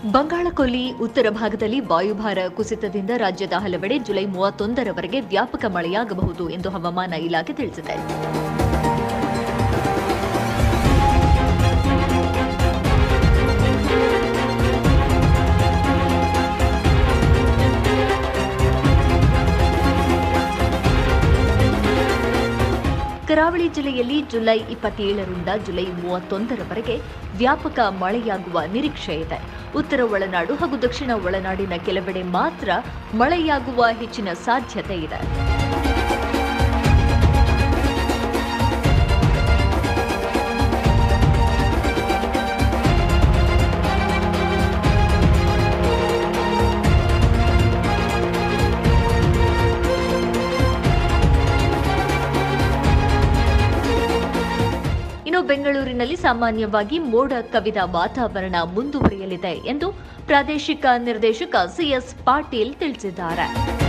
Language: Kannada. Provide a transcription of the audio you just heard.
ಬಂಗಾಳಕೊಲ್ಲಿ ಉತ್ತರ ಭಾಗದಲ್ಲಿ ವಾಯುಭಾರ ಕುಸಿತದಿಂದ ರಾಜ್ಯದ ಹಲವೆಡೆ ಜುಲೈ ಮೂವತ್ತೊಂದರವರೆಗೆ ವ್ಯಾಪಕ ಮಳೆಯಾಗಬಹುದು ಎಂದು ಹವಾಮಾನ ಇಲಾಖೆ ತಿಳಿಸಿದೆ ಕರಾವಳಿ ಜಿಲ್ಲೆಯಲ್ಲಿ ಜುಲೈ ಇಪ್ಪತ್ತೇಳರಿಂದ ಜುಲೈ ಮೂವತ್ತೊಂದರವರೆಗೆ ವ್ಯಾಪಕ ಮಳೆಯಾಗುವ ನಿರೀಕ್ಷೆ ಇದೆ ಉತ್ತರ ಒಳನಾಡು ಹಾಗೂ ದಕ್ಷಿಣ ಒಳನಾಡಿನ ಕೆಲವೆಡೆ ಮಾತ್ರ ಮಳೆಯಾಗುವ ಹೆಚ್ಚಿನ ಸಾಧ್ಯತೆ ಇದೆ ಇನ್ನು ಬೆಂಗಳೂರಿನಲ್ಲಿ ಸಾಮಾನ್ಯವಾಗಿ ಮೋಡ ಕವಿದ ವಾತಾವರಣ ಮುಂದುವರಿಯಲಿದೆ ಎಂದು ಪ್ರಾದೇಶಿಕ ನಿರ್ದೇಶಕ ಸಿಎಸ್ ಪಾಟೀಲ್ ತಿಳಿಸಿದ್ದಾರೆ